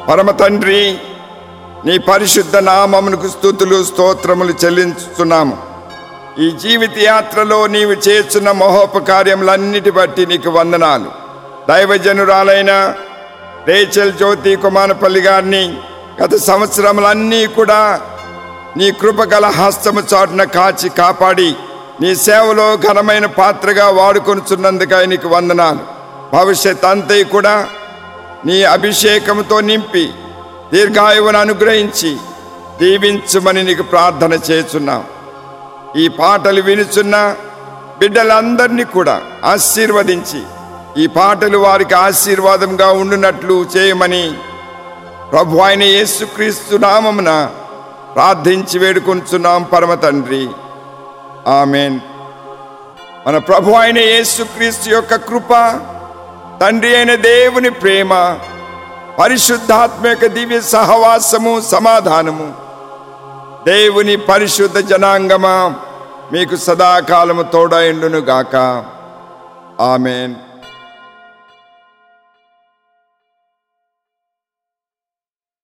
పరమ తండ్రి నీ పరిశుద్ధ నామమునకు స్థుతులు స్తోత్రములు చెల్లించుతున్నాము ఈ జీవిత యాత్రలో నీవు చేస్తున్న మహోపకార్యములన్నిటి బట్టి నీకు వందనాలు దైవజనురాలైన రేచల్ జ్యోతి కుమారపల్లి గారిని గత సంవత్సరములన్నీ కూడా నీ కృపగల హస్తము చాటున కాచి కాపాడి నీ సేవలో ఘనమైన పాత్రగా వాడుకొనుచున్నందుకై నీకు వందనాలు భవిష్యత్ అంతయు కూడా నీ అభిషేకంతో నింపి దీర్ఘాయువును అనుగ్రహించి దీవించుమని నీకు ప్రార్థన చేస్తున్నాం ఈ పాటలు వినుచున్న బిడ్డలందరినీ కూడా ఆశీర్వదించి ఈ పాటలు వారికి ఆశీర్వాదంగా ఉండునట్లు చేయమని ప్రభు అయిన యేసుక్రీస్తు నామమున ప్రార్థించి వేడుకొంచున్నాం పరమ తండ్రి ఆమెన్ మన ప్రభు అయిన యేసుక్రీస్తు యొక్క కృప తండ్రి అయిన దేవుని ప్రేమ పరిశుద్ధాత్మ యొక్క దివ్య సహవాసము సమాధానము దేవుని పరిశుద్ధ జనాంగమా మీకు సదాకాలము తోడైండును గాక ఆమెన్